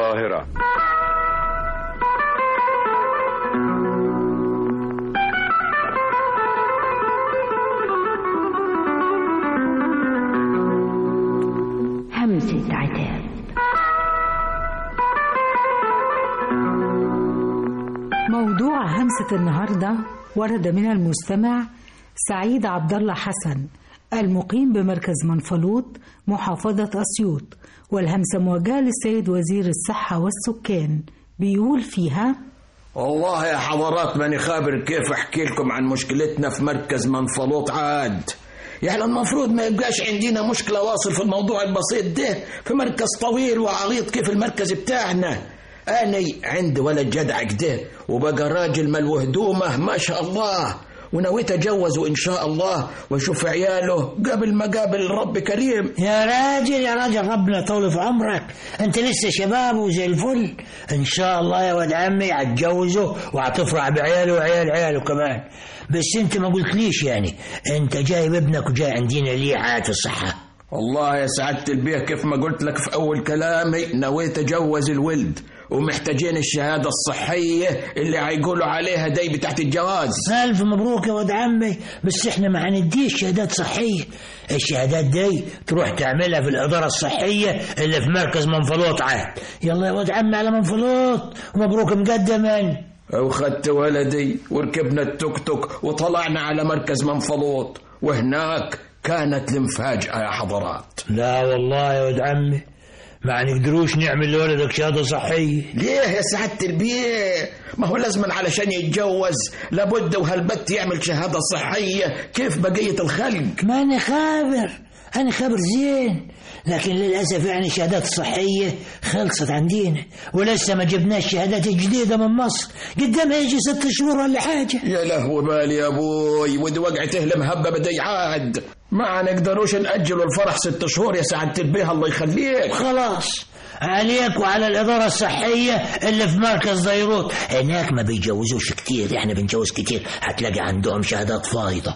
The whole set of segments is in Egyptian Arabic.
القاهرة همسة عتاب موضوع همسة النهاردة ورد من المستمع سعيد عبد الله حسن المقيم بمركز منفلوط محافظة أسيوط والهمسة موجهة للسيد وزير الصحة والسكان بيقول فيها والله يا حضرات ماني خابر كيف احكي لكم عن مشكلتنا في مركز منفلوط عاد يعني المفروض ما يبقاش عندنا مشكلة واصل في الموضوع البسيط ده في مركز طويل وعريض كيف المركز بتاعنا أنا عندي ولد جدع كده وبقى راجل ملو هدومه ما شاء الله ونويت أجوزه إن شاء الله وأشوف عياله قبل ما قابل رب كريم يا راجل يا راجل ربنا يطول في عمرك انت لسه شباب وزي الفل ان شاء الله يا ولد عمي هتجوزه وهتفرح بعياله وعيال عياله كمان بس انت ما قلتليش يعني انت جايب ابنك وجاي عندنا ليه حياة الصحة والله يا سعادة البيه كيف ما قلت لك في أول كلامي نويت أجوز الولد ومحتاجين الشهادة الصحية اللي هيقولوا عليها دي بتاعت الجواز ألف مبروك يا ولد عمي بس احنا ما هنديش شهادات صحية الشهادات دي تروح تعملها في الإدارة الصحية اللي في مركز منفلوط عاد يلا يا ولد عمي على منفلوط ومبروك مقدما وخدت ولدي وركبنا التوك توك وطلعنا على مركز منفلوط وهناك كانت المفاجأة يا حضرات لا والله يا ولد عمي ما نقدروش نعمل لولدك شهادة صحية ليه يا سعادة البيه ما هو لازما علشان يتجوز لابد وهالبت يعمل شهادة صحية كيف بقية الخلق ما أنا خابر أنا خابر زين لكن للأسف يعني الشهادات الصحية خلصت عندنا ولسه ما جبناش الشهادات الجديدة من مصر قدامها يجي ست شهور ولا حاجة يا لهو بالي يا ابوي ودي وقعته المهببة دي عاد ما نقدروش نأجلوا الفرح ست شهور يا سعادة البيه الله يخليك خلاص عليك وعلى الإدارة الصحية اللي في مركز ديروت هناك ما بيجوزوش كتير احنا بنجوز كتير هتلاقي عندهم شهادات فايضة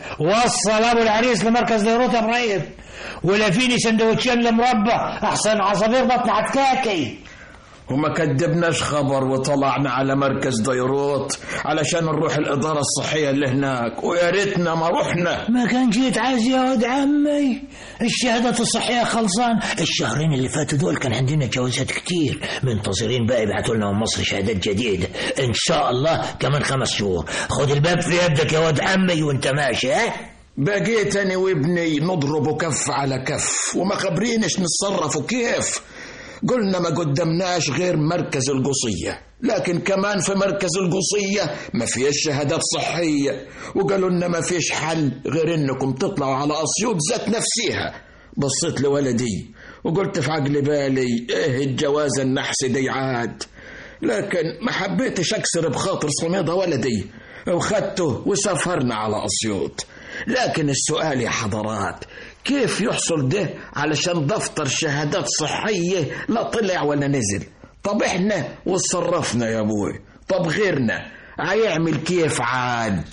وصل ابو العريس لمركز ديروت يا ابراهيم ولا فيني سندوتشين المربى احسن عصافير بطن عتكاكي وما كدبناش خبر وطلعنا على مركز ديروت علشان نروح الإدارة الصحية اللي هناك ويا ريتنا ما رحنا ما كان جيت عايز يا ولد عمي الشهادات الصحية خلصان الشهرين اللي فاتوا دول كان عندنا جوازات كتير منتظرين بقى يبعتوا لنا من مصر شهادات جديدة إن شاء الله كمان خمس شهور خد الباب في يدك يا ولد عمي وانت ماشي ها بقيت أنا وابني نضرب كف على كف وما خبرينش نتصرفوا كيف قلنا ما قدمناش غير مركز القصية لكن كمان في مركز القصية ما فيش شهادات صحية وقالوا لنا ما فيش حل غير انكم تطلعوا على اسيوط ذات نفسها بصيت لولدي وقلت في عقل بالي ايه الجوازة النحس دي عاد لكن ما حبيتش اكسر بخاطر صميدة ولدي وخدته وسافرنا على اسيوط لكن السؤال يا حضرات كيف يحصل ده علشان دفتر شهادات صحية لا طلع ولا نزل طب احنا وتصرفنا يا ابوي طب غيرنا هيعمل كيف عاد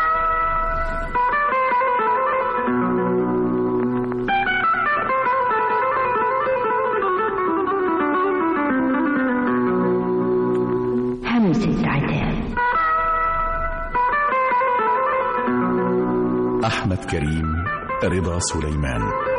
همسة عتاب أحمد كريم رضا سليمان